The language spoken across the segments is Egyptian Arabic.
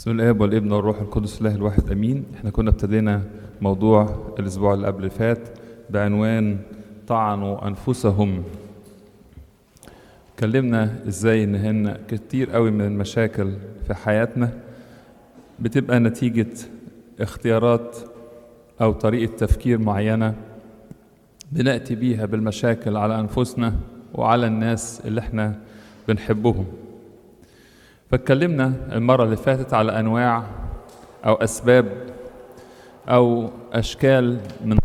بسم الاب والابن والروح القدس الله الواحد امين احنا كنا ابتدينا موضوع الاسبوع اللي قبل اللي فات بعنوان طعنوا انفسهم اتكلمنا ازاي ان هن كتير قوي من المشاكل في حياتنا بتبقى نتيجة اختيارات او طريقة تفكير معينة بنأتي بيها بالمشاكل على انفسنا وعلى الناس اللي احنا بنحبهم فاتكلمنا المرة اللي فاتت على أنواع أو أسباب أو أشكال من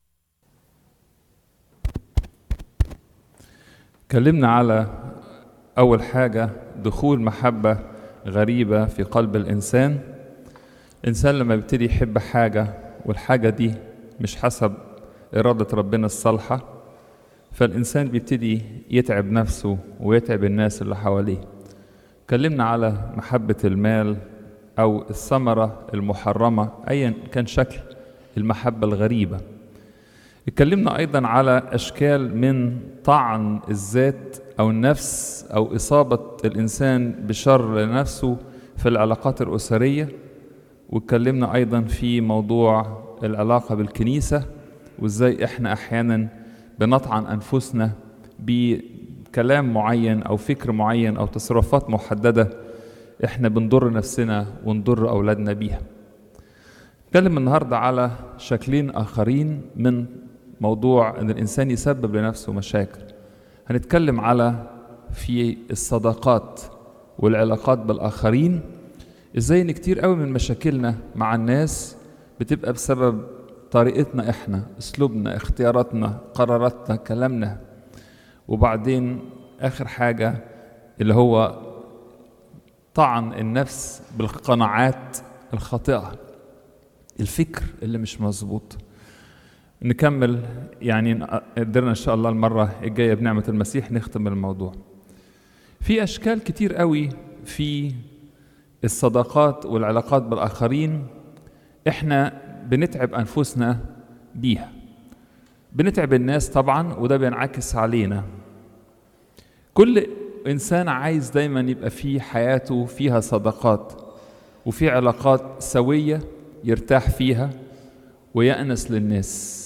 اتكلمنا على أول حاجة دخول محبة غريبة في قلب الإنسان الإنسان لما بيبتدي يحب حاجة والحاجة دي مش حسب إرادة ربنا الصالحة فالإنسان بيبتدي يتعب نفسه ويتعب الناس اللي حواليه اتكلمنا على محبة المال أو الثمرة المحرمة أيا كان شكل المحبة الغريبة اتكلمنا أيضا على أشكال من طعن الذات أو النفس أو إصابة الإنسان بشر لنفسه في العلاقات الأسرية واتكلمنا أيضا في موضوع العلاقة بالكنيسة وإزاي إحنا أحيانا بنطعن أنفسنا كلام معين او فكر معين او تصرفات محدده احنا بنضر نفسنا ونضر اولادنا بيها نتكلم النهارده على شكلين اخرين من موضوع ان الانسان يسبب لنفسه مشاكل هنتكلم على في الصداقات والعلاقات بالاخرين ازاي ان كتير قوي من مشاكلنا مع الناس بتبقى بسبب طريقتنا احنا اسلوبنا اختياراتنا قراراتنا كلامنا وبعدين آخر حاجة اللي هو طعن النفس بالقناعات الخاطئة الفكر اللي مش مظبوط نكمل يعني قدرنا إن شاء الله المرة الجاية بنعمة المسيح نختم الموضوع في أشكال كتير قوي في الصداقات والعلاقات بالآخرين إحنا بنتعب أنفسنا بيها بنتعب الناس طبعا وده بينعكس علينا كل انسان عايز دايما يبقى في حياته فيها صداقات وفي علاقات سويه يرتاح فيها ويأنس للناس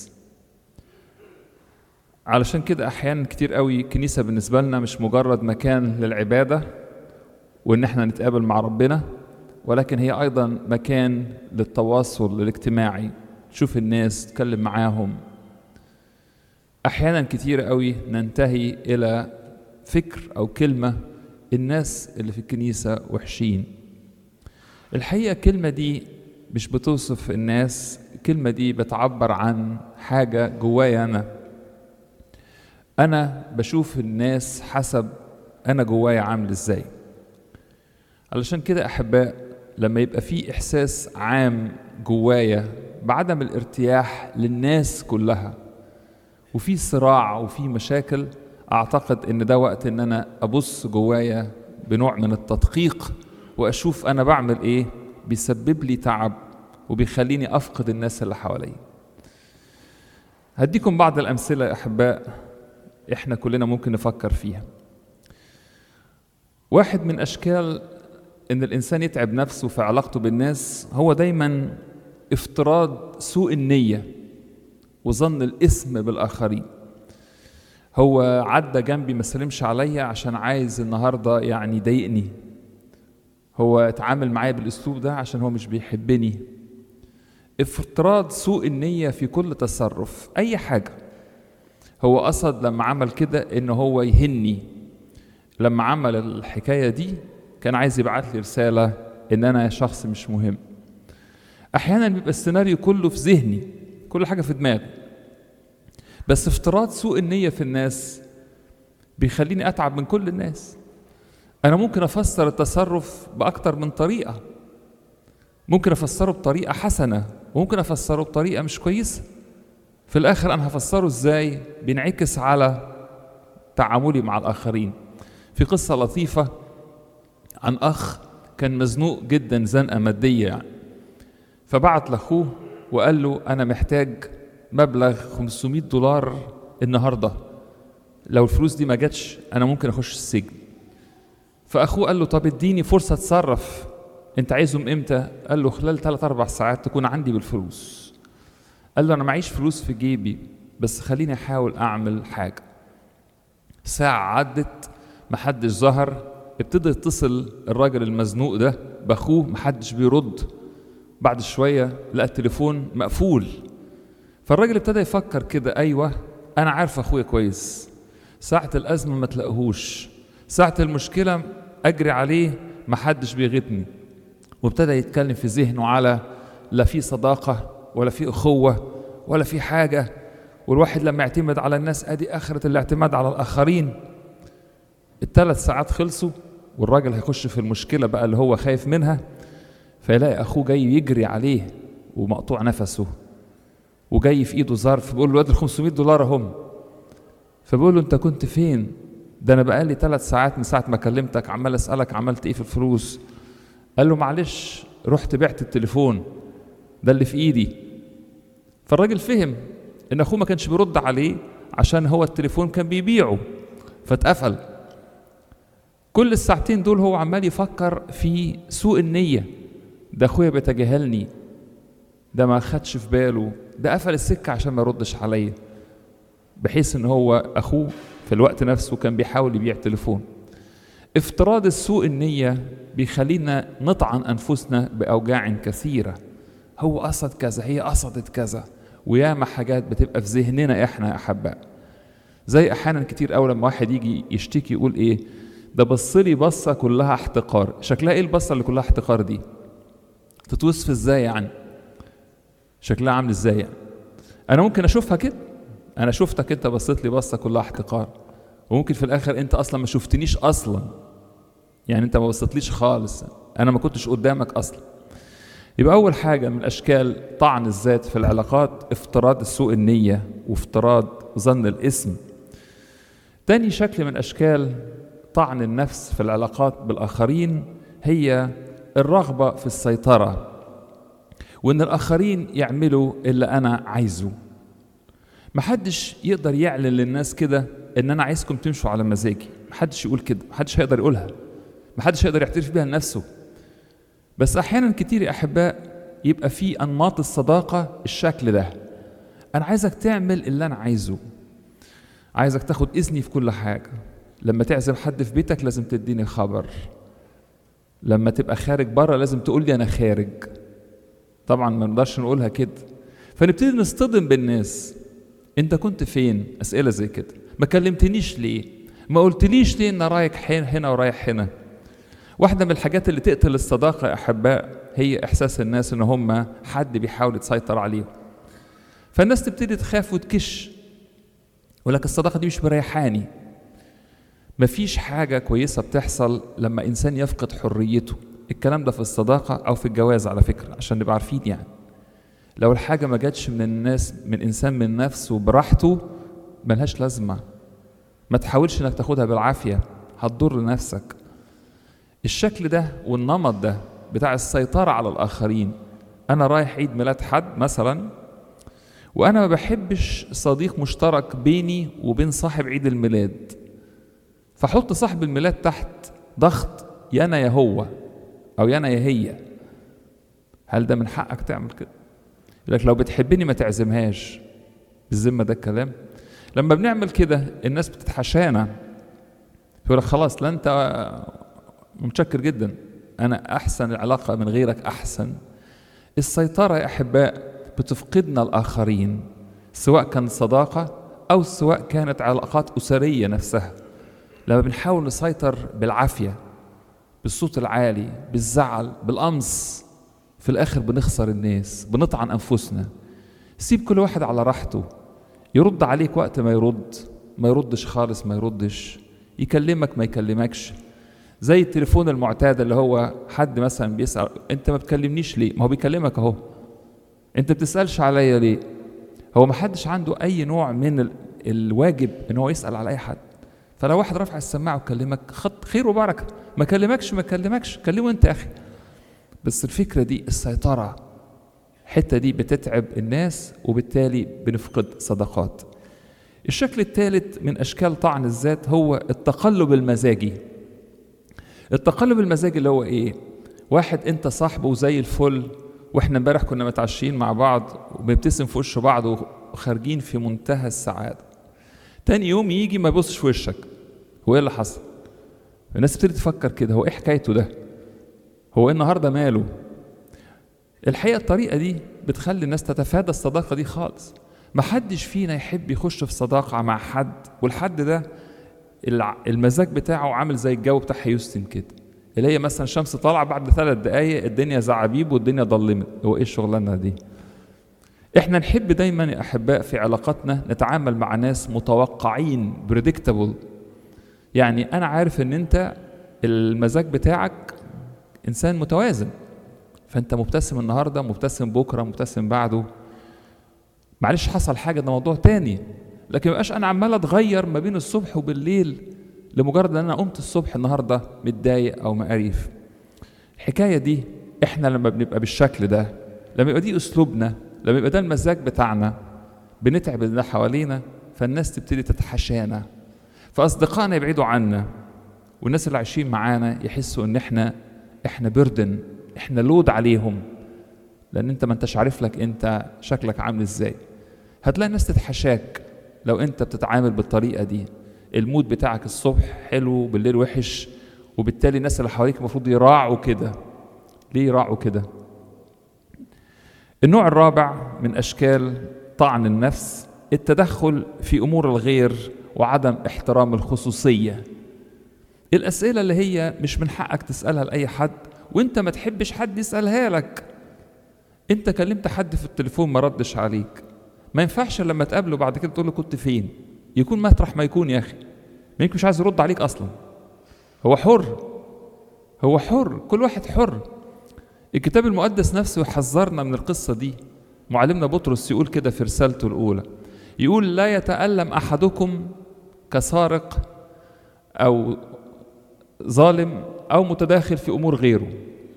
علشان كده احيانا كتير قوي الكنيسه بالنسبه لنا مش مجرد مكان للعباده وان احنا نتقابل مع ربنا ولكن هي ايضا مكان للتواصل الاجتماعي تشوف الناس تتكلم معاهم احيانا كتير قوي ننتهي الى فكر او كلمه الناس اللي في الكنيسه وحشين الحقيقه الكلمه دي مش بتوصف الناس الكلمه دي بتعبر عن حاجه جوايا انا انا بشوف الناس حسب انا جوايا عامل ازاي علشان كده احباء لما يبقى في احساس عام جوايا بعدم الارتياح للناس كلها وفي صراع وفي مشاكل اعتقد ان ده وقت ان انا ابص جوايا بنوع من التدقيق واشوف انا بعمل ايه بيسبب لي تعب وبيخليني افقد الناس اللي حواليا هديكم بعض الامثله يا احباء احنا كلنا ممكن نفكر فيها واحد من اشكال ان الانسان يتعب نفسه في علاقته بالناس هو دايما افتراض سوء النيه وظن الاسم بالاخرين هو عدى جنبي ما سلمش عليا عشان عايز النهارده يعني يضايقني هو اتعامل معايا بالاسلوب ده عشان هو مش بيحبني افتراض سوء النية في كل تصرف أي حاجة هو قصد لما عمل كده إن هو يهني لما عمل الحكاية دي كان عايز يبعت لي رسالة إن أنا شخص مش مهم أحيانا بيبقى السيناريو كله في ذهني كل حاجة في دماغي بس افتراض سوء النية في الناس بيخليني أتعب من كل الناس أنا ممكن أفسر التصرف بأكتر من طريقة ممكن أفسره بطريقة حسنة وممكن أفسره بطريقة مش كويسة في الآخر أنا هفسره إزاي بينعكس على تعاملي مع الآخرين في قصة لطيفة عن أخ كان مزنوق جدا زنقة مادية يعني فبعت لأخوه وقال له أنا محتاج مبلغ 500 دولار النهارده لو الفلوس دي ما جاتش انا ممكن اخش السجن فاخوه قال له طب اديني فرصه اتصرف انت عايزهم امتى قال له خلال 3 4 ساعات تكون عندي بالفلوس قال له انا معيش فلوس في جيبي بس خليني احاول اعمل حاجه ساعه عدت محدش ظهر ابتدى يتصل الراجل المزنوق ده باخوه محدش بيرد بعد شويه لقى التليفون مقفول فالراجل ابتدى يفكر كده ايوه انا عارف اخويا كويس ساعه الازمه ما تلاقيهوش ساعه المشكله اجري عليه محدش بيغتني وابتدى يتكلم في ذهنه على لا في صداقه ولا في اخوه ولا في حاجه والواحد لما يعتمد على الناس ادي اخره الاعتماد على الاخرين الثلاث ساعات خلصوا والراجل هيخش في المشكله بقى اللي هو خايف منها فيلاقي اخوه جاي يجري عليه ومقطوع نفسه وجاي في ايده ظرف بيقول له ادي ال 500 دولار اهم فبيقول له انت كنت فين؟ ده انا بقالي ثلاث ساعات من ساعه ما كلمتك عمال اسالك عملت ايه في الفلوس؟ قال له معلش رحت بعت التليفون ده اللي في ايدي فالراجل فهم ان اخوه ما كانش بيرد عليه عشان هو التليفون كان بيبيعه فاتقفل كل الساعتين دول هو عمال يفكر في سوء النية ده اخويا بيتجاهلني ده ما خدش في باله ده قفل السكة عشان ما يردش عليا بحيث ان هو اخوه في الوقت نفسه كان بيحاول يبيع تليفون افتراض السوء النية بيخلينا نطعن أنفسنا بأوجاع كثيرة هو قصد كذا هي قصدت كذا وياما حاجات بتبقى في ذهننا احنا يا أحباء زي أحيانا كتير أوي لما واحد يجي يشتكي يقول إيه ده بص لي بصة كلها احتقار شكلها إيه البصة اللي كلها احتقار دي تتوصف إزاي يعني شكلها عامل إزاي يعني أنا ممكن أشوفها كده أنا شفتك أنت بصيت لي بصة كلها احتقار وممكن في الاخر انت اصلا ما شفتنيش اصلا يعني انت ما بصيتليش خالص انا ما كنتش قدامك اصلا يبقى اول حاجه من اشكال طعن الذات في العلاقات افتراض سوء النيه وافتراض ظن الاسم تاني شكل من اشكال طعن النفس في العلاقات بالاخرين هي الرغبه في السيطره وان الاخرين يعملوا اللي انا عايزه محدش يقدر يعلن للناس كده ان انا عايزكم تمشوا على مزاجي محدش يقول كده محدش هيقدر يقولها محدش هيقدر يعترف بيها لنفسه بس احيانا كتير يا احباء يبقى في انماط الصداقه الشكل ده انا عايزك تعمل اللي انا عايزه عايزك تاخد اذني في كل حاجه لما تعزم حد في بيتك لازم تديني خبر لما تبقى خارج بره لازم تقول لي انا خارج طبعا ما نقدرش نقولها كده فنبتدي نصطدم بالناس انت كنت فين اسئله زي كده ما كلمتنيش ليه ما قلتليش ليه ان رايح هنا ورايح هنا واحده من الحاجات اللي تقتل الصداقه يا احباء هي احساس الناس ان هم حد بيحاول يسيطر عليهم فالناس تبتدي تخاف وتكش يقول لك الصداقه دي مش مريحاني مفيش حاجه كويسه بتحصل لما انسان يفقد حريته الكلام ده في الصداقه او في الجواز على فكره عشان نبقى عارفين يعني لو الحاجه ما جاتش من الناس من انسان من نفسه براحته ملهاش لازمه ما تحاولش انك تاخدها بالعافيه هتضر نفسك الشكل ده والنمط ده بتاع السيطره على الاخرين انا رايح عيد ميلاد حد مثلا وانا ما بحبش صديق مشترك بيني وبين صاحب عيد الميلاد فحط صاحب الميلاد تحت ضغط يا انا يا هو او يا انا يا هي هل ده من حقك تعمل كده يقول لك لو بتحبني ما تعزمهاش بالذمه ده الكلام لما بنعمل كده الناس بتتحشانا يقول لك خلاص لا انت متشكر جدا انا احسن العلاقه من غيرك احسن السيطره يا احباء بتفقدنا الاخرين سواء كانت صداقه او سواء كانت علاقات اسريه نفسها لما بنحاول نسيطر بالعافيه بالصوت العالي بالزعل بالقمص في الاخر بنخسر الناس بنطعن انفسنا سيب كل واحد على راحته يرد عليك وقت ما يرد ما يردش خالص ما يردش يكلمك ما يكلمكش زي التليفون المعتاد اللي هو حد مثلا بيسأل انت ما بتكلمنيش ليه ما هو بيكلمك اهو انت بتسألش عليا ليه هو ما حدش عنده اي نوع من ال... الواجب ان هو يسأل على اي حد فلو واحد رفع السماعة وكلمك خط خير وبركة ما كلمكش ما كلمكش كلمه انت يا اخي بس الفكرة دي السيطرة الحتة دي بتتعب الناس وبالتالي بنفقد صداقات الشكل الثالث من أشكال طعن الذات هو التقلب المزاجي التقلب المزاجي اللي هو إيه؟ واحد انت صاحبه وزي الفل واحنا امبارح كنا متعشين مع بعض وبنبتسم في وش بعض وخارجين في منتهى السعاده تاني يوم يجي ما يبصش في وشك هو ايه اللي حصل الناس بتبتدي تفكر كده هو ايه حكايته ده هو ايه النهارده ماله الحقيقه الطريقه دي بتخلي الناس تتفادى الصداقه دي خالص محدش فينا يحب يخش في صداقه مع حد والحد ده المزاج بتاعه عامل زي الجو بتاع هيوستن كده اللي هي مثلا الشمس طالعه بعد ثلاث دقايق الدنيا زعابيب والدنيا ضلمت هو ايه الشغلانه دي احنا نحب دايما يا احباء في علاقاتنا نتعامل مع ناس متوقعين بريدكتابل يعني انا عارف ان انت المزاج بتاعك انسان متوازن فانت مبتسم النهارده مبتسم بكره مبتسم بعده معلش حصل حاجه ده موضوع تاني لكن مبقاش انا عمال اتغير ما بين الصبح وبالليل لمجرد ان انا قمت الصبح النهارده متضايق او مقريف الحكايه دي احنا لما بنبقى بالشكل ده لما يبقى دي اسلوبنا لما يبقى ده المزاج بتاعنا بنتعب اللي حوالينا فالناس تبتدي تتحاشانا فاصدقائنا يبعدوا عنا والناس اللي عايشين معانا يحسوا ان احنا احنا بردن احنا لود عليهم لان انت ما انتش عارف لك انت شكلك عامل ازاي هتلاقي الناس تتحشاك لو انت بتتعامل بالطريقه دي المود بتاعك الصبح حلو بالليل وحش وبالتالي الناس اللي حواليك المفروض يراعوا كده ليه يراعوا كده النوع الرابع من اشكال طعن النفس التدخل في امور الغير وعدم احترام الخصوصيه الاسئله اللي هي مش من حقك تسالها لاي حد وانت ما تحبش حد يسالها لك انت كلمت حد في التليفون ما ردش عليك ما ينفعش لما تقابله بعد كده تقول له كنت فين يكون مطرح ما يكون يا اخي يمكن مش عايز يرد عليك اصلا هو حر هو حر كل واحد حر الكتاب المقدس نفسه يحذرنا من القصة دي معلمنا بطرس يقول كده في رسالته الأولى يقول لا يتألم أحدكم كسارق أو ظالم أو متداخل في أمور غيره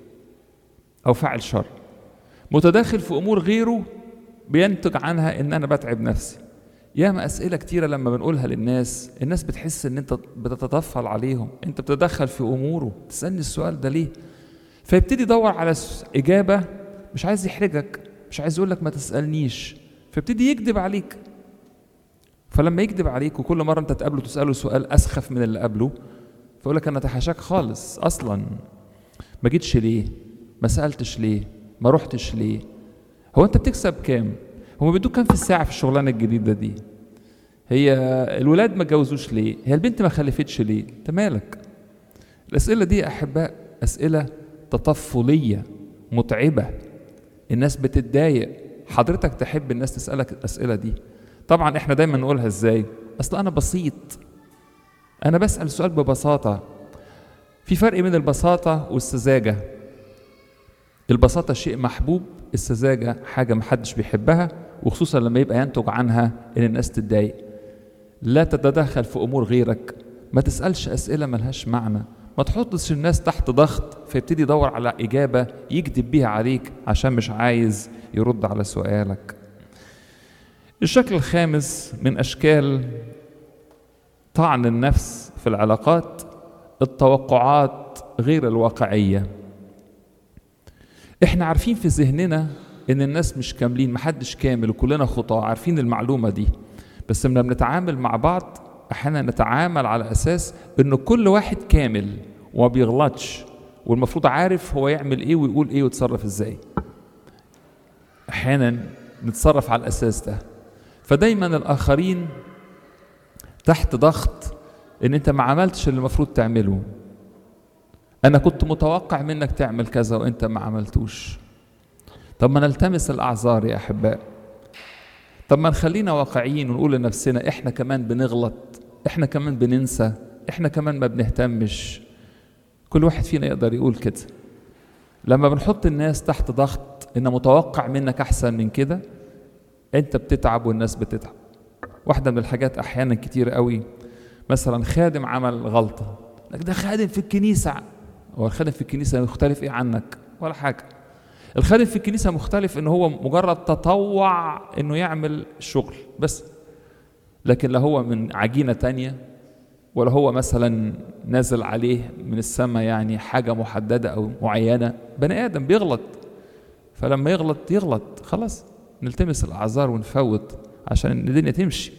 أو فاعل شر متداخل في أمور غيره بينتج عنها إن أنا بتعب نفسي ياما أسئلة كتيرة لما بنقولها للناس الناس بتحس إن أنت بتتطفل عليهم أنت بتتدخل في أموره تسألني السؤال ده ليه فيبتدي يدور على إجابة مش عايز يحرجك مش عايز يقول لك ما تسألنيش فيبتدي يكذب عليك فلما يكذب عليك وكل مرة أنت تقابله تسأله سؤال أسخف من اللي قبله فيقول لك أنا تحاشاك خالص أصلا ما جيتش ليه ما سألتش ليه ما رحتش ليه هو أنت بتكسب كام هما بيدوك كام في الساعة في الشغلانة الجديدة دي هي الولاد ما اتجوزوش ليه هي البنت ما خلفتش ليه انت مالك الأسئلة دي يا أحباء أسئلة تطفلية متعبة الناس بتتضايق حضرتك تحب الناس تسألك الأسئلة دي طبعا احنا دايما نقولها ازاي اصل انا بسيط انا بسأل سؤال ببساطة في فرق بين البساطة والسذاجة البساطة شيء محبوب السذاجة حاجة محدش بيحبها وخصوصا لما يبقى ينتج عنها ان الناس تتضايق لا تتدخل في امور غيرك ما تسألش اسئلة ملهاش معنى ما تحطش الناس تحت ضغط فيبتدي يدور على إجابة يكذب بيها عليك عشان مش عايز يرد على سؤالك الشكل الخامس من أشكال طعن النفس في العلاقات التوقعات غير الواقعية احنا عارفين في ذهننا ان الناس مش كاملين محدش كامل وكلنا خطاة عارفين المعلومة دي بس لما بنتعامل مع بعض احيانا نتعامل على اساس ان كل واحد كامل وما بيغلطش والمفروض عارف هو يعمل ايه ويقول ايه ويتصرف ازاي احيانا نتصرف على الاساس ده فدايما الاخرين تحت ضغط ان انت ما عملتش اللي المفروض تعمله انا كنت متوقع منك تعمل كذا وانت ما عملتوش طب ما نلتمس الاعذار يا احباء طب ما نخلينا واقعيين ونقول لنفسنا احنا كمان بنغلط احنا كمان بننسى احنا كمان ما بنهتمش كل واحد فينا يقدر يقول كده لما بنحط الناس تحت ضغط ان متوقع منك احسن من كده انت بتتعب والناس بتتعب واحدة من الحاجات احيانا كتير قوي مثلا خادم عمل غلطة لك ده خادم في الكنيسة هو الخادم في الكنيسة مختلف ايه عنك ولا حاجة الخادم في الكنيسة مختلف ان هو مجرد تطوع انه يعمل الشغل بس لكن لا هو من عجينة تانية ولا هو مثلا نازل عليه من السماء يعني حاجة محددة أو معينة بني آدم بيغلط فلما يغلط يغلط خلاص نلتمس الأعذار ونفوت عشان الدنيا تمشي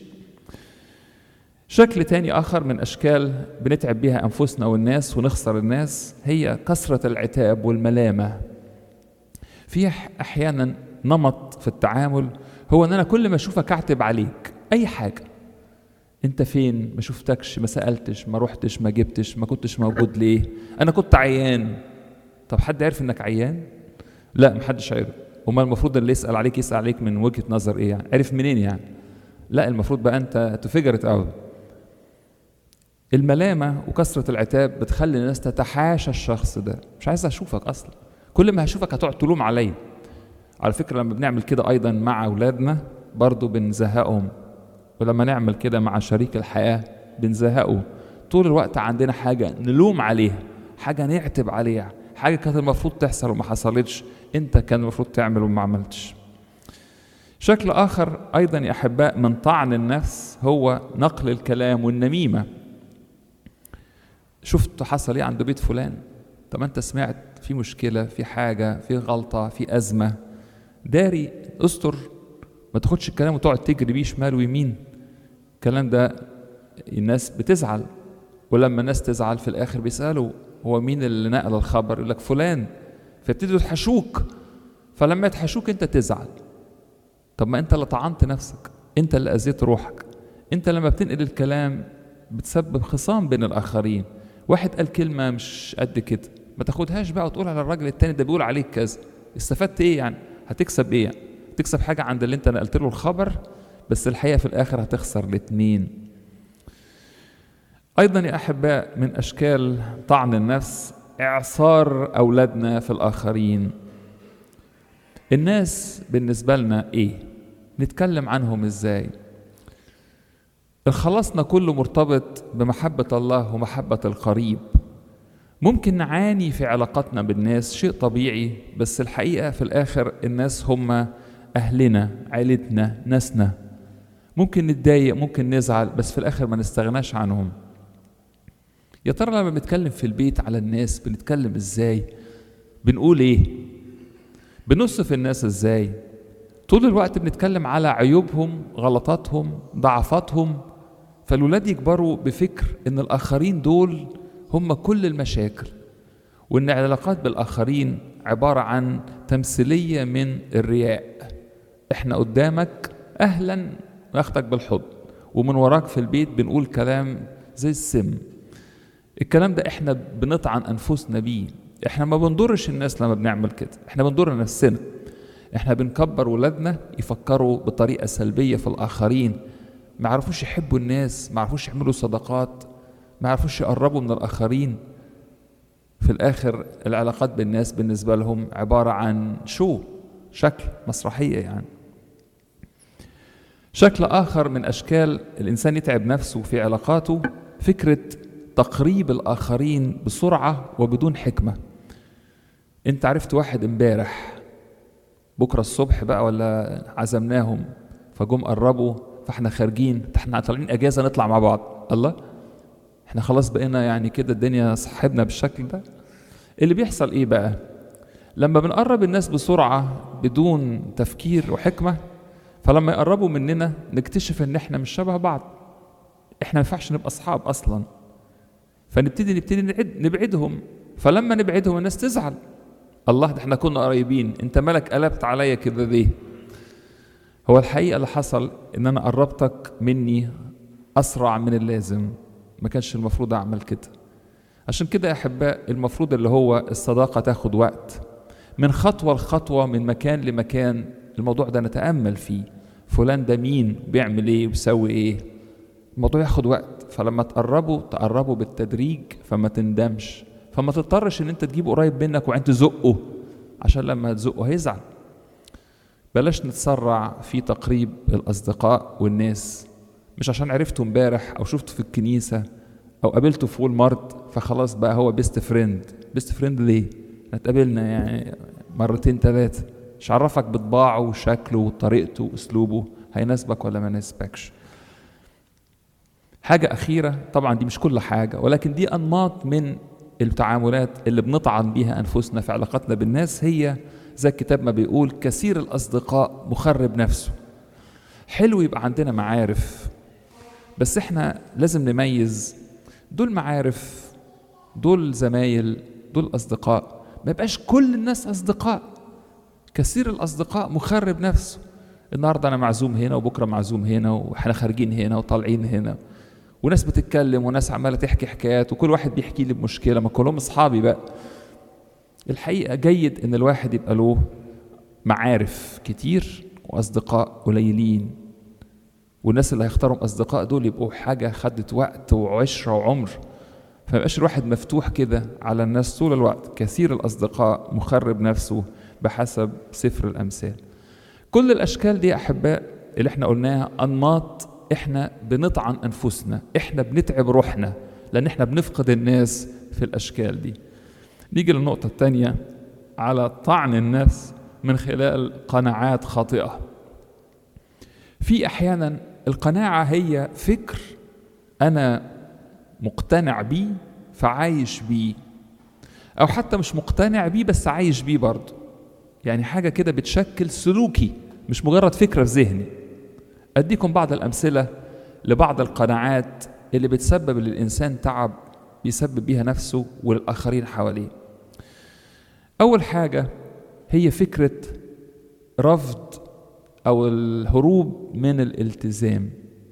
شكل تاني آخر من أشكال بنتعب بيها أنفسنا والناس ونخسر الناس هي كثرة العتاب والملامة في أحيانا نمط في التعامل هو ان انا كل ما اشوفك اعتب عليك اي حاجه انت فين ما شفتكش ما سالتش ما رحتش ما جبتش ما كنتش موجود ليه انا كنت عيان طب حد عرف انك عيان لا محدش عرف امال المفروض اللي يسال عليك يسال عليك من وجهه نظر ايه يعني عرف منين يعني لا المفروض بقى انت تفجر اوت الملامه وكثره العتاب بتخلي الناس تتحاشى الشخص ده مش عايز اشوفك اصلا كل ما هشوفك هتقعد تلوم عليا على فكرة لما بنعمل كده أيضا مع أولادنا برضو بنزهقهم ولما نعمل كده مع شريك الحياة بنزهقه طول الوقت عندنا حاجة نلوم عليها حاجة نعتب عليها حاجة كانت المفروض تحصل وما حصلتش أنت كان المفروض تعمل وما عملتش شكل آخر أيضا يا أحباء من طعن النفس هو نقل الكلام والنميمة شفت حصل إيه عند بيت فلان طب أنت سمعت في مشكلة في حاجة في غلطة في أزمة داري استر ما تاخدش الكلام وتقعد تجري بيه شمال ويمين الكلام ده الناس بتزعل ولما الناس تزعل في الاخر بيسالوا هو مين اللي نقل الخبر يقول لك فلان فيبتدوا يتحشوك فلما يتحشوك انت تزعل طب ما انت اللي طعنت نفسك انت اللي اذيت روحك انت لما بتنقل الكلام بتسبب خصام بين الاخرين واحد قال كلمه مش قد كده ما تاخدهاش بقى وتقول على الراجل التاني ده بيقول عليك كذا استفدت ايه يعني هتكسب ايه يعني؟ تكسب حاجة عند اللي انت نقلت له الخبر بس الحقيقة في الآخر هتخسر الاتنين أيضا يا أحباء من أشكال طعن النفس إعصار أولادنا في الآخرين الناس بالنسبة لنا إيه؟ نتكلم عنهم إزاي؟ خلاصنا كله مرتبط بمحبة الله ومحبة القريب ممكن نعاني في علاقاتنا بالناس شيء طبيعي بس الحقيقة في الآخر الناس هم أهلنا عيلتنا ناسنا ممكن نتضايق ممكن نزعل بس في الآخر ما نستغناش عنهم يا ترى لما بنتكلم في البيت على الناس بنتكلم ازاي بنقول ايه بنوصف الناس ازاي طول الوقت بنتكلم على عيوبهم غلطاتهم ضعفاتهم فالولاد يكبروا بفكر ان الاخرين دول هم كل المشاكل وان العلاقات بالاخرين عباره عن تمثيليه من الرياء احنا قدامك اهلا ناخدك بالحضن ومن وراك في البيت بنقول كلام زي السم الكلام ده احنا بنطعن انفسنا بيه احنا ما بنضرش الناس لما بنعمل كده احنا بنضر نفسنا احنا بنكبر ولادنا يفكروا بطريقه سلبيه في الاخرين ما يعرفوش يحبوا الناس ما يعرفوش يعملوا صداقات ما يعرفوش يقربوا من الآخرين في الآخر العلاقات بالناس بالنسبة لهم عبارة عن شو شكل مسرحية يعني شكل آخر من أشكال الإنسان يتعب نفسه في علاقاته فكرة تقريب الآخرين بسرعة وبدون حكمة أنت عرفت واحد امبارح بكرة الصبح بقى ولا عزمناهم فجم قربوا فاحنا خارجين احنا طالعين اجازه نطلع مع بعض الله احنا خلاص بقينا يعني كده الدنيا صاحبنا بالشكل ده اللي بيحصل ايه بقى لما بنقرب الناس بسرعة بدون تفكير وحكمة فلما يقربوا مننا نكتشف ان احنا مش شبه بعض احنا ما ينفعش نبقى اصحاب اصلا فنبتدي نبتدي نبعد نبعدهم فلما نبعدهم الناس تزعل الله ده احنا كنا قريبين انت مالك قلبت عليا كده ليه هو الحقيقة اللي حصل ان انا قربتك مني اسرع من اللازم ما كانش المفروض اعمل كده عشان كده يا احباء المفروض اللي هو الصداقه تاخد وقت من خطوه لخطوه من مكان لمكان الموضوع ده نتامل فيه فلان ده مين بيعمل ايه وبيسوي ايه الموضوع ياخد وقت فلما تقربوا تقربوا بالتدريج فما تندمش فما تضطرش ان انت تجيبه قريب منك وانت تزقه عشان لما تزقه هيزعل بلاش نتسرع في تقريب الاصدقاء والناس مش عشان عرفته امبارح او شفته في الكنيسه او قابلته في وول مارت فخلاص بقى هو بيست فريند بيست فريند ليه احنا اتقابلنا يعني مرتين ثلاثه مش عرفك بطباعه وشكله وطريقته واسلوبه هيناسبك ولا ما يناسبكش حاجة أخيرة طبعا دي مش كل حاجة ولكن دي أنماط من التعاملات اللي بنطعن بيها أنفسنا في علاقتنا بالناس هي زي الكتاب ما بيقول كثير الأصدقاء مخرب نفسه حلو يبقى عندنا معارف بس احنا لازم نميز دول معارف دول زمايل دول أصدقاء ما يبقاش كل الناس أصدقاء كثير الأصدقاء مخرب نفسه النهارده أنا معزوم هنا وبكرة معزوم هنا وإحنا خارجين هنا وطالعين هنا وناس بتتكلم وناس عمالة تحكي حكايات وكل واحد بيحكي لي بمشكلة ما كلهم أصحابي بقى الحقيقة جيد إن الواحد يبقى له معارف كتير وأصدقاء قليلين والناس اللي هيختاروا أصدقاء دول يبقوا حاجة خدت وقت وعشرة وعمر فما يبقاش الواحد مفتوح كده على الناس طول الوقت كثير الأصدقاء مخرب نفسه بحسب سفر الأمثال كل الأشكال دي يا أحباء اللي احنا قلناها أنماط احنا بنطعن أنفسنا احنا بنتعب روحنا لأن احنا بنفقد الناس في الأشكال دي نيجي للنقطة الثانية على طعن النفس من خلال قناعات خاطئة في أحيانا القناعة هي فكر أنا مقتنع بيه فعايش بيه أو حتى مش مقتنع بيه بس عايش بيه برضه يعني حاجة كده بتشكل سلوكي مش مجرد فكرة في ذهني أديكم بعض الأمثلة لبعض القناعات اللي بتسبب للإنسان تعب بيسبب بيها نفسه والآخرين حواليه أول حاجة هي فكرة رفض أو الهروب من الالتزام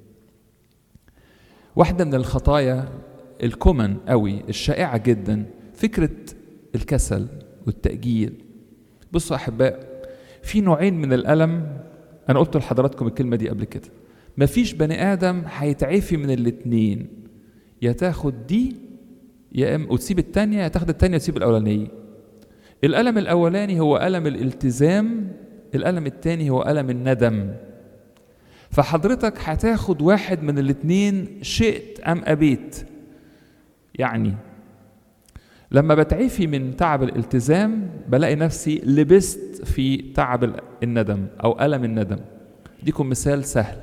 واحدة من الخطايا الكومن قوي الشائعة جدا فكرة الكسل والتأجيل بصوا أحباء في نوعين من الألم أنا قلت لحضراتكم الكلمة دي قبل كده مفيش بني آدم هيتعافي من الاتنين يا تاخد دي يا إما وتسيب التانية يا تاخد التانية وتسيب الأولانية الألم الأولاني هو ألم الالتزام الألم التاني هو ألم الندم فحضرتك هتاخد واحد من الاتنين شئت أم أبيت يعني لما بتعفي من تعب الالتزام بلاقي نفسي لبست في تعب الندم أو ألم الندم ديكم مثال سهل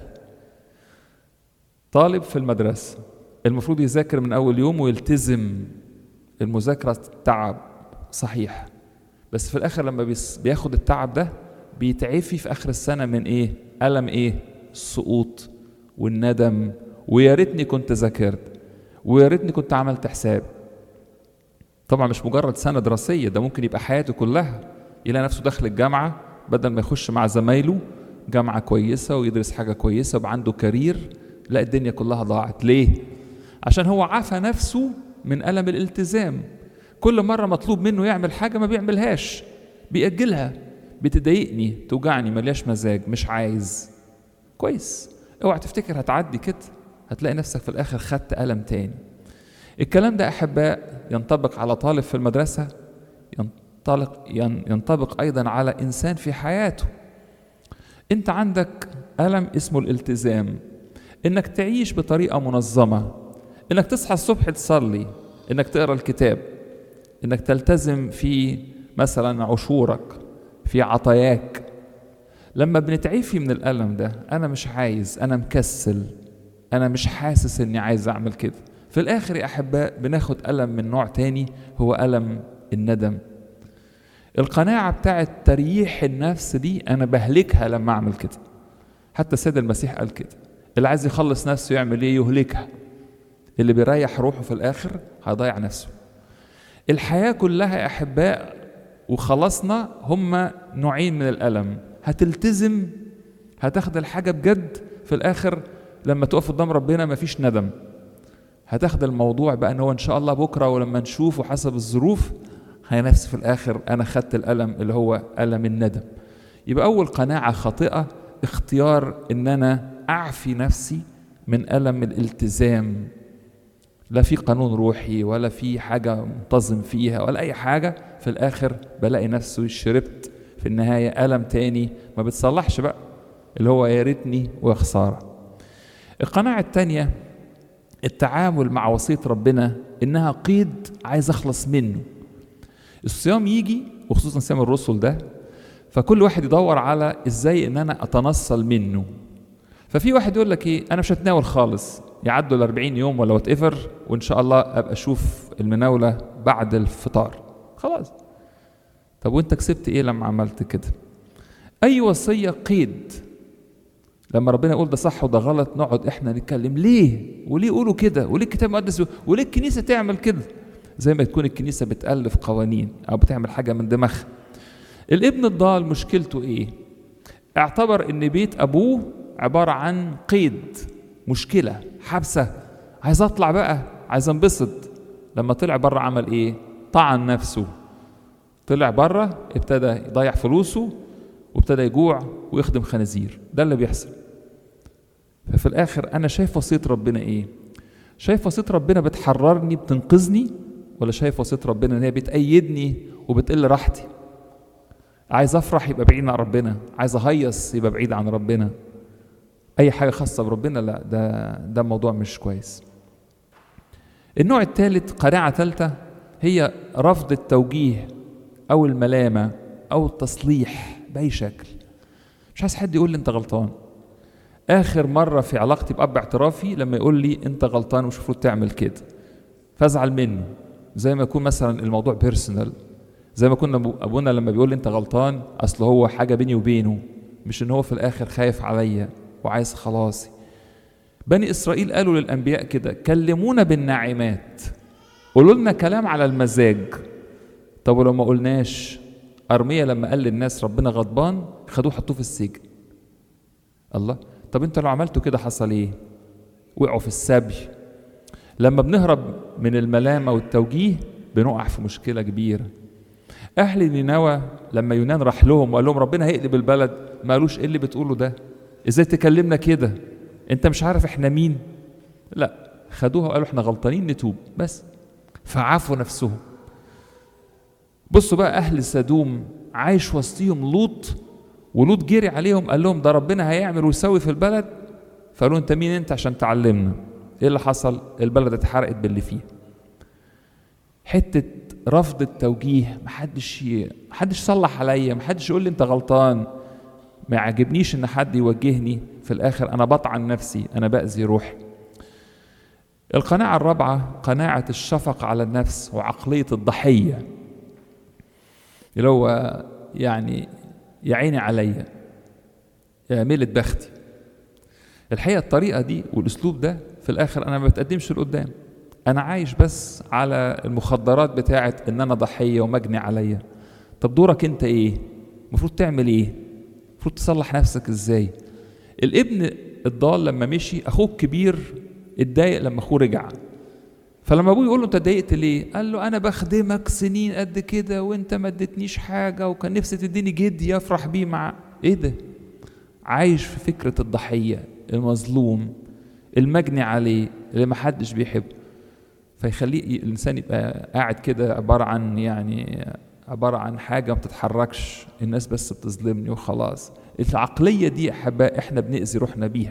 طالب في المدرسة المفروض يذاكر من أول يوم ويلتزم المذاكرة تعب صحيح بس في الآخر لما بياخد التعب ده بيتعفي في آخر السنة من إيه؟ ألم إيه؟ السقوط والندم ويا ريتني كنت ذاكرت ويا ريتني كنت عملت حساب طبعا مش مجرد سنة دراسية ده ممكن يبقى حياته كلها يلاقي نفسه داخل الجامعة بدل ما يخش مع زمايله جامعة كويسة ويدرس حاجة كويسة ويبقى عنده كارير لا الدنيا كلها ضاعت ليه؟ عشان هو عافى نفسه من ألم الالتزام كل مرة مطلوب منه يعمل حاجة ما بيعملهاش بيأجلها بتضايقني توجعني ملياش مزاج مش عايز كويس اوعى تفتكر هتعدي كده هتلاقي نفسك في الآخر خدت ألم تاني الكلام ده أحباء ينطبق على طالب في المدرسة ينطلق ينطبق أيضا على إنسان في حياته أنت عندك ألم اسمه الالتزام إنك تعيش بطريقة منظمة إنك تصحى الصبح تصلي إنك تقرأ الكتاب إنك تلتزم في مثلا عشورك في عطاياك لما بنتعافي من الألم ده أنا مش عايز أنا مكسل أنا مش حاسس إني عايز أعمل كده في الآخر يا أحباء بناخد ألم من نوع تاني هو ألم الندم القناعة بتاعت ترييح النفس دي أنا بهلكها لما أعمل كده حتى السيد المسيح قال كده اللي عايز يخلص نفسه يعمل إيه يهلكها اللي بيريح روحه في الآخر هيضيع نفسه الحياة كلها يا أحباء وخلصنا هما نوعين من الألم هتلتزم هتاخد الحاجة بجد في الآخر لما تقف قدام ربنا مفيش ندم هتاخد الموضوع بقى ان هو ان شاء الله بكره ولما نشوفه حسب الظروف هي نفس في الاخر انا خدت الالم اللي هو الم الندم يبقى اول قناعه خاطئه اختيار ان انا اعفي نفسي من الم الالتزام لا في قانون روحي ولا في حاجه منتظم فيها ولا اي حاجه في الاخر بلاقي نفسي شربت في النهايه الم تاني ما بتصلحش بقى اللي هو يا ريتني وخساره القناعه الثانيه التعامل مع وصية ربنا إنها قيد عايز أخلص منه الصيام يجي وخصوصا صيام الرسل ده فكل واحد يدور على إزاي إن أنا أتنصل منه ففي واحد يقول لك إيه أنا مش هتناول خالص يعدوا ال 40 يوم ولا وات ايفر وان شاء الله ابقى اشوف المناوله بعد الفطار خلاص طب وانت كسبت ايه لما عملت كده اي وصيه قيد لما ربنا يقول ده صح وده غلط نقعد احنا نتكلم ليه وليه يقولوا كده وليه الكتاب المقدس وليه الكنيسه تعمل كده زي ما تكون الكنيسه بتالف قوانين او بتعمل حاجه من دماغها الابن الضال مشكلته ايه اعتبر ان بيت ابوه عباره عن قيد مشكله حبسه عايز اطلع بقى عايز انبسط لما طلع بره عمل ايه طعن نفسه طلع بره ابتدى يضيع فلوسه وابتدى يجوع ويخدم خنازير ده اللي بيحصل ففي الاخر انا شايف وصيه ربنا ايه شايف وصيه ربنا بتحررني بتنقذني ولا شايف وصيه ربنا ان هي بتأيدني وبتقل راحتي عايز افرح يبقى بعيد عن ربنا عايز اهيص يبقى بعيد عن ربنا اي حاجه خاصه بربنا لا ده ده موضوع مش كويس النوع الثالث قناعه ثالثه هي رفض التوجيه او الملامه او التصليح باي شكل مش عايز حد يقول لي انت غلطان اخر مره في علاقتي باب اعترافي لما يقول لي انت غلطان ومش المفروض تعمل كده فازعل منه زي ما يكون مثلا الموضوع بيرسونال زي ما كنا ابونا لما بيقول لي انت غلطان اصل هو حاجه بيني وبينه مش ان هو في الاخر خايف عليا وعايز خلاصي بني اسرائيل قالوا للانبياء كده كلمونا بالناعمات قولوا لنا كلام على المزاج طب ولو ما قلناش ارميا لما قال للناس ربنا غضبان خدوه حطوه في السجن الله طب انت لو عملتوا كده حصل ايه وقعوا في السبي لما بنهرب من الملامه والتوجيه بنقع في مشكله كبيره اهل نينوى لما يونان راح لهم وقال لهم ربنا هيقلب البلد ما قالوش ايه اللي بتقوله ده ازاي تكلمنا كده انت مش عارف احنا مين لا خدوها وقالوا احنا غلطانين نتوب بس فعافوا نفسهم بصوا بقى اهل سدوم عايش وسطيهم لوط ولوط جري عليهم قال لهم ده ربنا هيعمل ويسوي في البلد فقالوا انت مين انت عشان تعلمنا ايه اللي حصل البلد اتحرقت باللي فيها حته رفض التوجيه محدش ي... محدش صلح عليا محدش يقول لي انت غلطان ما يعجبنيش ان حد يوجهني في الاخر انا بطعن نفسي انا باذي روحي القناعه الرابعه قناعه الشفقه على النفس وعقليه الضحيه اللي هو يعني يا عيني عليا يا ميلة بختي الحقيقه الطريقه دي والاسلوب ده في الاخر انا ما بتقدمش لقدام انا عايش بس على المخدرات بتاعه ان انا ضحيه ومجني عليا طب دورك انت ايه المفروض تعمل ايه المفروض تصلح نفسك ازاي الابن الضال لما مشي اخوه الكبير اتضايق لما اخوه رجع فلما ابوه يقول له انت اتضايقت ليه قال له انا بخدمك سنين قد كده وانت ما اديتنيش حاجه وكان نفسي تديني جدي افرح بيه مع ايه ده عايش في فكره الضحيه المظلوم المجني عليه اللي ما حدش بيحبه فيخليه الانسان يبقى قاعد كده عباره عن يعني عباره عن حاجه ما بتتحركش الناس بس بتظلمني وخلاص العقليه دي احباء احنا بنأذي روحنا بيها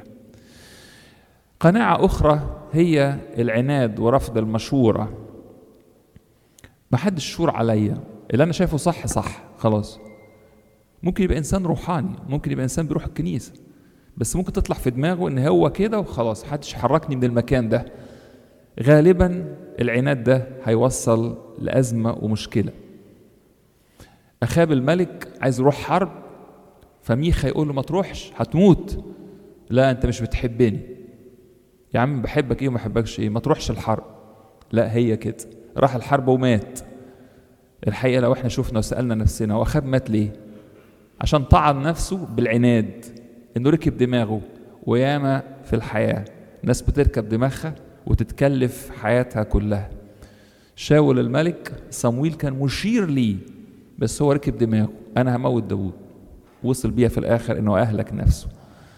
قناعه اخرى هي العناد ورفض المشوره ما حدش شور عليا اللي انا شايفه صح صح خلاص ممكن يبقى انسان روحاني ممكن يبقى انسان بيروح الكنيسه بس ممكن تطلع في دماغه ان هو كده وخلاص محدش يحركني من المكان ده غالبا العناد ده هيوصل لأزمة ومشكلة أخاب الملك عايز يروح حرب فميخا يقول له ما تروحش هتموت لا أنت مش بتحبني يا عم بحبك إيه وما بحبكش إيه ما تروحش الحرب لا هي كده راح الحرب ومات الحقيقة لو احنا شفنا وسألنا نفسنا وأخاب مات ليه عشان طعن نفسه بالعناد انه ركب دماغه وياما في الحياة ناس بتركب دماغها وتتكلف حياتها كلها شاول الملك صمويل كان مشير ليه بس هو ركب دماغه انا هموت داوود وصل بيها في الاخر انه اهلك نفسه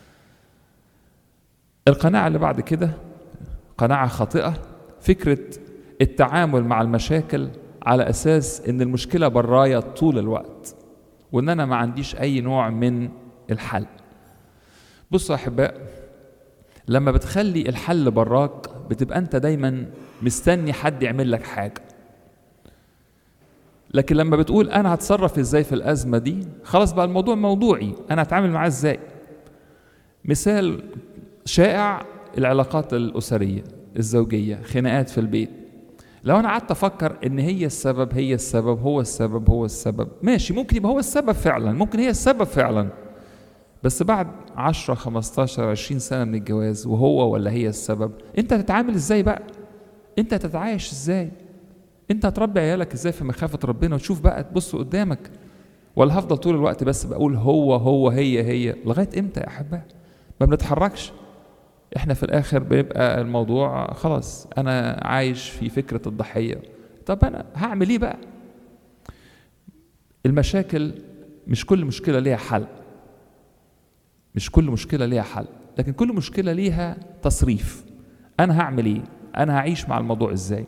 القناعه اللي بعد كده قناعه خاطئه فكره التعامل مع المشاكل على اساس ان المشكله برايا طول الوقت وان انا ما عنديش اي نوع من الحل بصوا يا احباء لما بتخلي الحل براك بتبقى انت دايما مستني حد يعمل لك حاجه لكن لما بتقول انا هتصرف ازاي في الازمه دي خلاص بقى الموضوع موضوعي انا هتعامل معاه ازاي مثال شائع العلاقات الاسريه الزوجيه خناقات في البيت لو انا قعدت افكر ان هي السبب هي السبب هو السبب هو السبب ماشي ممكن يبقى هو السبب فعلا ممكن هي السبب فعلا بس بعد 10 15 20 سنه من الجواز وهو ولا هي السبب انت هتتعامل ازاي بقى انت هتتعايش ازاي انت هتربي عيالك ازاي في مخافه ربنا وتشوف بقى تبص قدامك ولا هفضل طول الوقت بس بقول هو هو هي هي لغايه امتى يا احباء ما بنتحركش احنا في الاخر بيبقى الموضوع خلاص انا عايش في فكره الضحيه طب انا هعمل ايه بقى المشاكل مش كل مشكله ليها حل مش كل مشكله ليها حل لكن كل مشكله ليها تصريف انا هعمل ايه انا هعيش مع الموضوع ازاي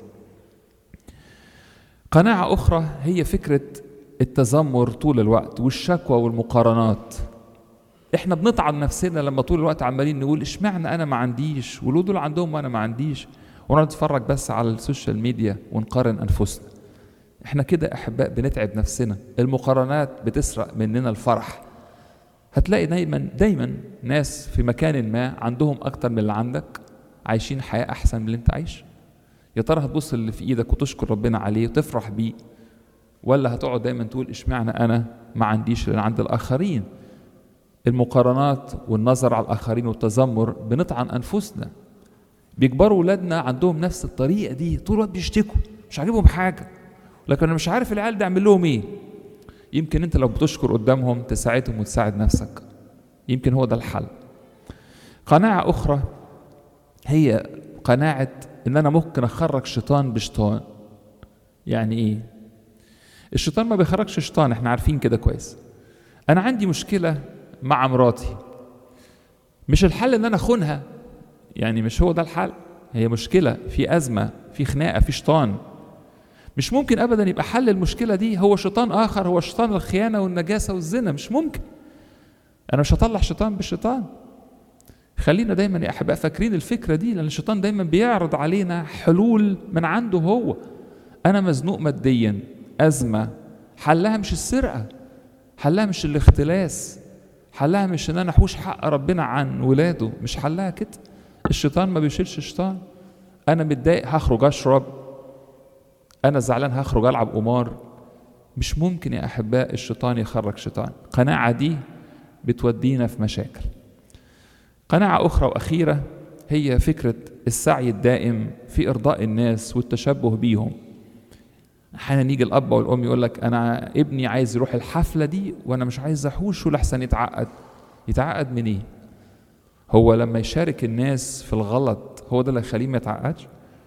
قناعه اخرى هي فكره التذمر طول الوقت والشكوى والمقارنات احنا بنطعن نفسنا لما طول الوقت عمالين نقول اشمعنى انا ما عنديش ولو دول عندهم وانا ما عنديش ونقعد نتفرج بس على السوشيال ميديا ونقارن انفسنا احنا كده احباء بنتعب نفسنا المقارنات بتسرق مننا الفرح هتلاقي دايما دايما ناس في مكان ما عندهم اكتر من اللي عندك عايشين حياه احسن من اللي انت عايش يا ترى هتبص اللي في ايدك وتشكر ربنا عليه وتفرح بيه ولا هتقعد دايما تقول اشمعنى انا ما عنديش اللي عند الاخرين المقارنات والنظر على الاخرين والتذمر بنطعن انفسنا بيكبروا ولادنا عندهم نفس الطريقه دي طول الوقت بيشتكوا مش عاجبهم حاجه لكن انا مش عارف العيال ده اعمل لهم ايه يمكن انت لو بتشكر قدامهم تساعدهم وتساعد نفسك يمكن هو ده الحل قناعه اخرى هي قناعه ان انا ممكن اخرج شيطان بشيطان يعني ايه الشيطان ما بيخرجش شيطان احنا عارفين كده كويس انا عندي مشكله مع مراتي مش الحل ان انا اخونها يعني مش هو ده الحل هي مشكله في ازمه في خناقه في شيطان مش ممكن ابدا يبقى حل المشكله دي هو شيطان اخر هو شيطان الخيانه والنجاسه والزنا مش ممكن انا مش هطلع شيطان بالشيطان خلينا دايما يا احباء فاكرين الفكره دي لان الشيطان دايما بيعرض علينا حلول من عنده هو انا مزنوق ماديا ازمه حلها مش السرقه حلها مش الاختلاس حلها مش ان انا احوش حق ربنا عن ولاده مش حلها كده الشيطان ما بيشيلش شيطان انا متضايق هخرج اشرب انا زعلان هخرج العب قمار مش ممكن يا احباء الشيطان يخرج شيطان القناعه دي بتودينا في مشاكل قناعه اخرى واخيره هي فكره السعي الدائم في ارضاء الناس والتشبه بيهم احيانا يجي الاب والام يقول لك انا ابني عايز يروح الحفله دي وانا مش عايز احوشه لحسن يتعقد يتعقد من ايه هو لما يشارك الناس في الغلط هو ده اللي يخليه ما يتعقدش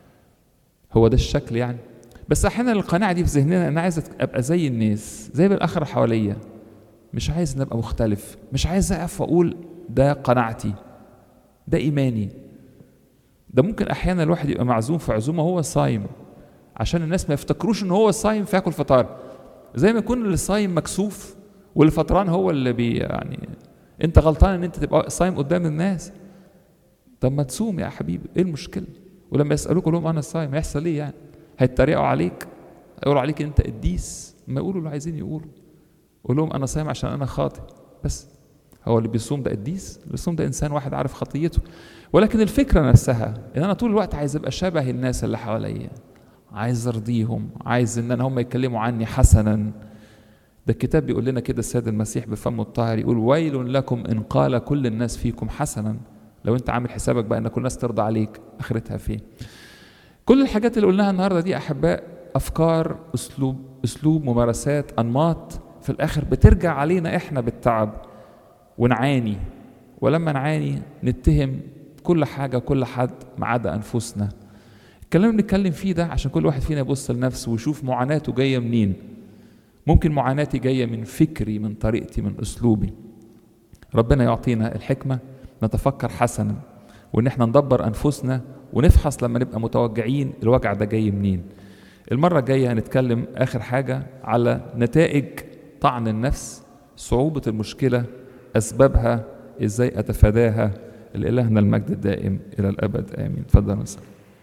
هو ده الشكل يعني بس احيانا القناعه دي في ذهننا انا عايز ابقى زي الناس زي الاخر حواليا مش عايز نبقى مختلف مش عايز اقف واقول ده قناعتي ده ايماني ده ممكن احيانا الواحد يبقى معزوم في عزومه وهو صايم عشان الناس ما يفتكروش ان هو صايم فياكل فطار زي ما يكون اللي صايم مكسوف واللي فطران هو اللي بي يعني انت غلطان ان انت تبقى صايم قدام الناس طب ما تصوم يا حبيبي ايه المشكله ولما يسالوك لهم انا صايم هيحصل ايه يعني هيتريقوا عليك هيقولوا عليك انت قديس ما يقولوا اللي عايزين يقولوا قول لهم انا صايم عشان انا خاطئ بس هو اللي بيصوم ده قديس اللي بيصوم ده انسان واحد عارف خطيته ولكن الفكره نفسها ان انا طول الوقت عايز ابقى شبه الناس اللي حواليا عايز ارضيهم عايز ان هم يتكلموا عني حسنا ده الكتاب بيقول لنا كده السيد المسيح بفمه الطاهر يقول ويل لكم ان قال كل الناس فيكم حسنا لو انت عامل حسابك بقى ان كل الناس ترضى عليك اخرتها فين كل الحاجات اللي قلناها النهارده دي احباء افكار اسلوب اسلوب ممارسات انماط في الاخر بترجع علينا احنا بالتعب ونعاني ولما نعاني نتهم كل حاجه كل حد ما عدا انفسنا الكلام اللي بنتكلم فيه ده عشان كل واحد فينا يبص لنفسه ويشوف معاناته جايه منين ممكن معاناتي جايه من فكري من طريقتي من اسلوبي ربنا يعطينا الحكمه نتفكر حسنا وان احنا ندبر انفسنا ونفحص لما نبقى متوجعين الوجع ده جاي منين المره الجايه هنتكلم اخر حاجه على نتائج طعن النفس صعوبه المشكله اسبابها ازاي اتفاداها لالهنا المجد الدائم الى الابد امين تفضل